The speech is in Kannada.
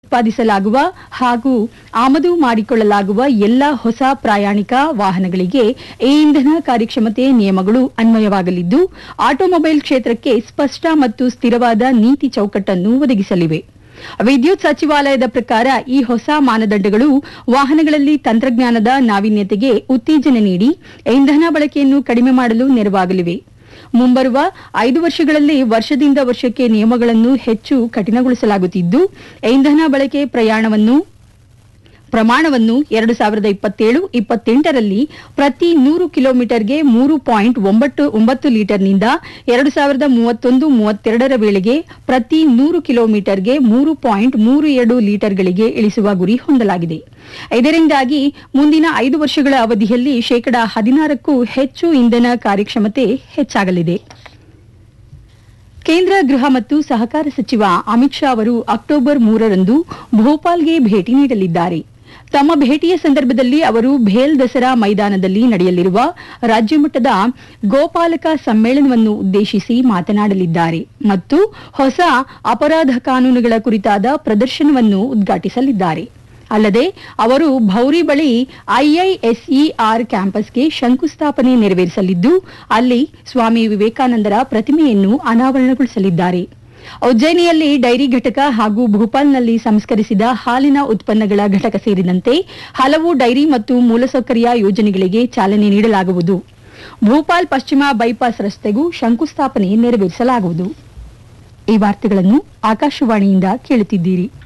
ಉತ್ಪಾದಿಸಲಾಗುವ ಹಾಗೂ ಆಮದು ಮಾಡಿಕೊಳ್ಳಲಾಗುವ ಎಲ್ಲ ಹೊಸ ಪ್ರಯಾಣಿಕ ವಾಹನಗಳಿಗೆ ಈ ಇಂಧನ ಕಾರ್ಯಕ್ಷಮತೆ ನಿಯಮಗಳು ಅನ್ವಯವಾಗಲಿದ್ದು ಆಟೋಮೊಬೈಲ್ ಕ್ಷೇತ್ರಕ್ಕೆ ಸ್ಪಷ್ಟ ಮತ್ತು ಸ್ಥಿರವಾದ ನೀತಿ ಚೌಕಟ್ಟನ್ನು ಒದಗಿಸಲಿವೆ ವಿದ್ಯುತ್ ಸಚಿವಾಲಯದ ಪ್ರಕಾರ ಈ ಹೊಸ ಮಾನದಂಡಗಳು ವಾಹನಗಳಲ್ಲಿ ತಂತ್ರಜ್ಞಾನದ ನಾವೀನ್ಯತೆಗೆ ಉತ್ತೇಜನ ನೀಡಿ ಇಂಧನ ಬಳಕೆಯನ್ನು ಕಡಿಮೆ ಮಾಡಲು ನೆರವಾಗಲಿವೆ ಮುಂಬರುವ ಐದು ವರ್ಷಗಳಲ್ಲಿ ವರ್ಷದಿಂದ ವರ್ಷಕ್ಕೆ ನಿಯಮಗಳನ್ನು ಹೆಚ್ಚು ಕಠಿಣಗೊಳಿಸಲಾಗುತ್ತಿದ್ದು ಇಂಧನ ಬಳಕೆ ಪ್ರಯಾಣವನ್ನು ಪ್ರಮಾಣವನ್ನು ಎರಡು ಸಾವಿರದ ಇಪ್ಪತ್ತೇಳು ಇಪ್ಪತ್ತೆಂಟರಲ್ಲಿ ಪ್ರತಿ ನೂರು ಕಿಲೋಮೀಟರ್ಗೆ ಮೂರು ಪಾಯಿಂಟ್ ಒಂಬತ್ತು ಒಂಬತ್ತು ಲೀಟರ್ನಿಂದ ಎರಡು ಸಾವಿರದ ಮೂವತ್ತೊಂದು ಮೂವತ್ತೆರಡರ ವೇಳೆಗೆ ಪ್ರತಿ ನೂರು ಕಿಲೋಮೀಟರ್ಗೆ ಮೂರು ಪಾಯಿಂಟ್ ಮೂರು ಎರಡು ಲೀಟರ್ಗಳಿಗೆ ಇಳಿಸುವ ಗುರಿ ಹೊಂದಲಾಗಿದೆ ಇದರಿಂದಾಗಿ ಮುಂದಿನ ಐದು ವರ್ಷಗಳ ಅವಧಿಯಲ್ಲಿ ಶೇಕಡಾ ಹದಿನಾರಕ್ಕೂ ಹೆಚ್ಚು ಇಂಧನ ಕಾರ್ಯಕ್ಷಮತೆ ಹೆಚ್ಚಾಗಲಿದೆ ಕೇಂದ್ರ ಗೃಹ ಮತ್ತು ಸಹಕಾರ ಸಚಿವ ಅಮಿತ್ ಶಾ ಅವರು ಅಕ್ಟೋಬರ್ ಮೂರರಂದು ಭೋಪಾಲ್ಗೆ ಭೇಟಿ ನೀಡಲಿದ್ದಾರೆ ತಮ್ಮ ಭೇಟಿಯ ಸಂದರ್ಭದಲ್ಲಿ ಅವರು ಭೇಲ್ ದಸರಾ ಮೈದಾನದಲ್ಲಿ ನಡೆಯಲಿರುವ ರಾಜ್ಯಮಟ್ಟದ ಗೋಪಾಲಕ ಸಮ್ಮೇಳನವನ್ನು ಉದ್ದೇಶಿಸಿ ಮಾತನಾಡಲಿದ್ದಾರೆ ಮತ್ತು ಹೊಸ ಅಪರಾಧ ಕಾನೂನುಗಳ ಕುರಿತಾದ ಪ್ರದರ್ಶನವನ್ನು ಉದ್ಘಾಟಿಸಲಿದ್ದಾರೆ ಅಲ್ಲದೆ ಅವರು ಭೌರಿ ಬಳಿ ಐಐಎಸ್ಇಆರ್ ಕ್ಯಾಂಪಸ್ಗೆ ಶಂಕುಸ್ಥಾಪನೆ ನೆರವೇರಿಸಲಿದ್ದು ಅಲ್ಲಿ ಸ್ವಾಮಿ ವಿವೇಕಾನಂದರ ಪ್ರತಿಮೆಯನ್ನು ಅನಾವರಣಗೊಳಿಸಲಿದ್ದಾರೆ ಉಜ್ಜಯಿನಿಯಲ್ಲಿ ಡೈರಿ ಘಟಕ ಹಾಗೂ ಭೋಪಾಲ್ನಲ್ಲಿ ಸಂಸ್ಕರಿಸಿದ ಹಾಲಿನ ಉತ್ಪನ್ನಗಳ ಘಟಕ ಸೇರಿದಂತೆ ಹಲವು ಡೈರಿ ಮತ್ತು ಮೂಲಸೌಕರ್ಯ ಯೋಜನೆಗಳಿಗೆ ಚಾಲನೆ ನೀಡಲಾಗುವುದು ಭೋಪಾಲ್ ಪಶ್ಚಿಮ ಬೈಪಾಸ್ ರಸ್ತೆಗೂ ಶಂಕುಸ್ಥಾಪನೆ ನೆರವೇರಿಸಲಾಗುವುದು ಈ ವಾರ್ತೆಗಳನ್ನು ಆಕಾಶವಾಣಿಯಿಂದ ಕೇಳುತ್ತಿದ್ದೀರಿ